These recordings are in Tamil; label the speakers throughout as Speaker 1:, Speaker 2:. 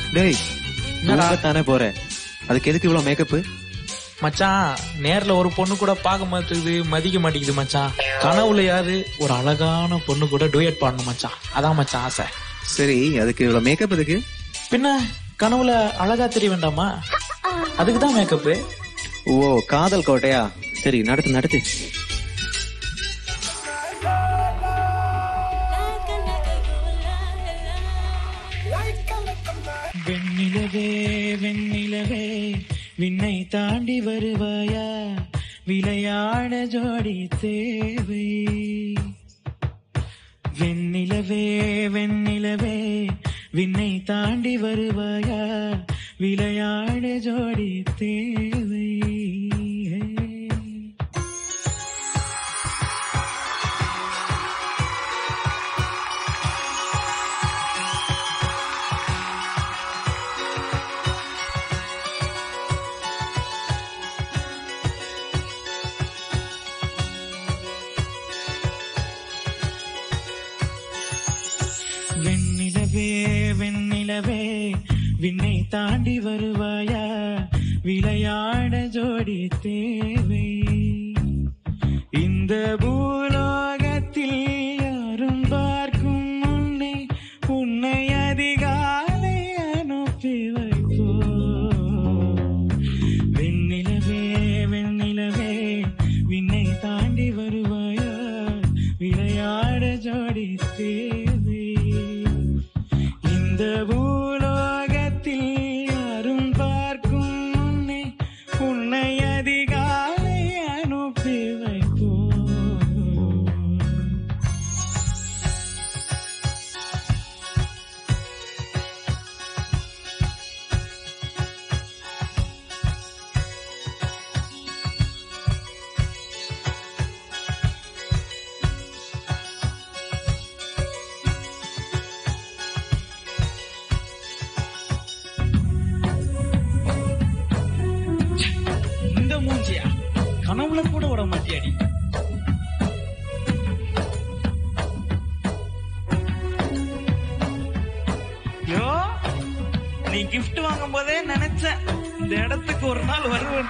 Speaker 1: டேய்
Speaker 2: என்னடா?
Speaker 1: தானே போற அதுக்கு எதுக்கு இவ்வளவு மேக்கப்
Speaker 2: மச்சான் நேர்ல ஒரு பொண்ணு கூட பார்க்க மாட்டேங்குது மதிக்க மாட்டேங்குது மச்சான் கனவுலயாவது ஒரு அழகான பொண்ணு கூட டூயட் பாடணும் மச்சான் அதான் மச்சான் ஆசை
Speaker 1: சரி அதுக்கு இவ்வளவு மேக்கப் எதுக்கு
Speaker 2: பின்ன கனவுல அழகா தெரிய வேண்டாமா அதுக்கு தான் மேக்கப்பு
Speaker 1: ஓ காதல் கோட்டையா சரி நடத்து நடத்து
Speaker 2: வெண்ணிலவே வெண்ணிலவே விண்ணை தாண்டி வருவாயா விளையாட ஜோடி தேவை வெண்ணிலவே வெண்ணிலவே விண்ணை தாண்டி வருவாயா விளையாட ஜோடி தேவை வெண்ணிலவே வெண்ணிலவே விண்ணை தாண்டி வருவாயா விளையாட ஜோடி தேவை இந்த பூலோகத்தில் யாரும் பார்க்கும் முன்னே உன்னை அதிகாலை அனுப்பி வைப்போ வெண்ணிலவே வெண்ணிலவே விண்ணை தாண்டி வருவாயா விளையாட ஜோடி தேவை இந்த பூலோகத்தில் யாரும் பார்க்கும் முன்னே உன்னை அதிகாலை அனுப்பி வைப்போ இந்த மூஞ்சியா கனவுல கூட விட மாட்டியாடி யோ நீ gift வாங்கும் போதே நினைச்சேன் இந்த இடத்துக்கு ஒரு நாள் வருவேன்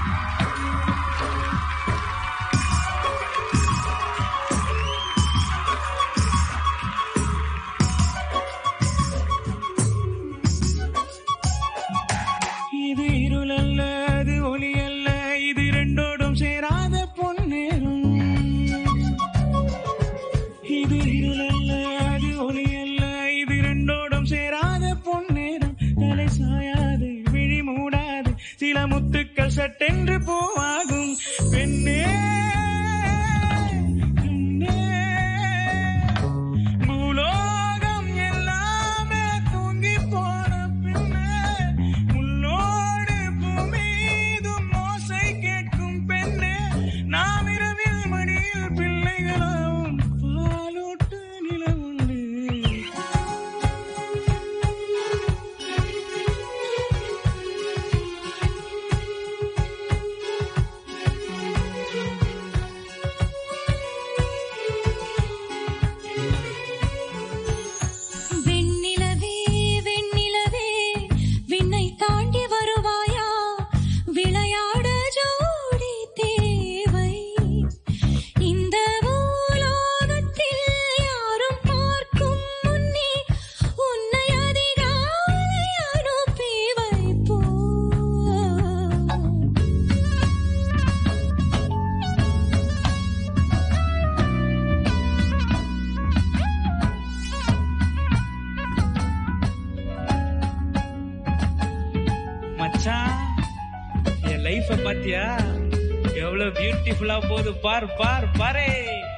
Speaker 2: இது இருள் அல்ல அது ஒளி அல்ல இது ரெண்டோடும் சேராத பொன்னேரும் இது இருள் அல்ல அது ஒளி அல்ல இது ரெண்டோடும் சேராத பொன்னேரும் தலை சாயாது விழி மூடாது சில முத்துக்கள் சட்டென்று பூவாகும் பெண்ணே பெண்ணே, பூலோகம் எல்லாமே தூங்கி போன பின்னே முள்ளோடு பூமீதும் ஓசை கேட்கும் பெண்ணே நாம் இரவில் மடியில் பிள்ளைகளாவும் பாலூட்டு நிலவுண்டு
Speaker 3: வெண்ணிலவே வெண்ணிலவே விண்ணை தாண்டி வருவாயா விளையாட ஜோடி தேவை இந்த பூலோகத்தில் யாரும் பார்க்கும் முன்னே உன்னை அதிகாலை அனுப்பி வைப்போம்
Speaker 2: மச்சான் என் லைஃப பாத்தியா எவ்வளவு பியூட்டிஃபுல்லா போகுது பார் பார் பாரே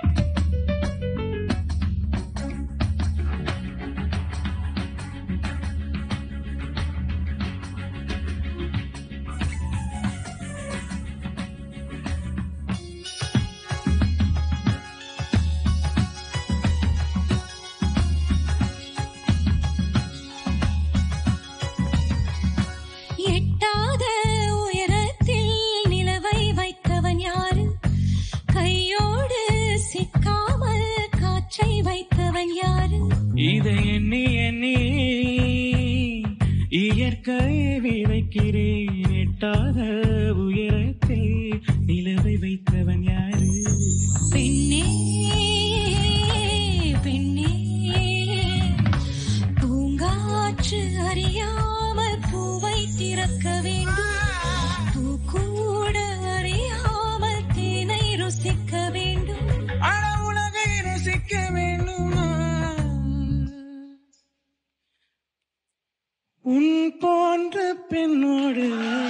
Speaker 3: எட்டாத உயரத்தில் நிலவை வைத்தவன் யாரு கையோடு
Speaker 2: இயற்கையை விதைக்கிறேன் எட்டாத உயரத்தில் நிலவை வைத்தவன் யாரு
Speaker 3: பெண்ணே பெண்ணே பூங்காற்று அறியாமல் பூவை திறக்க வேண்டும் பூ கூட அறியாமல் தேனை ருசிக்க வேண்டும்
Speaker 2: அட உலகை ரசிக்க வேண்டுமா உன் போன்ற பெண்ணோடு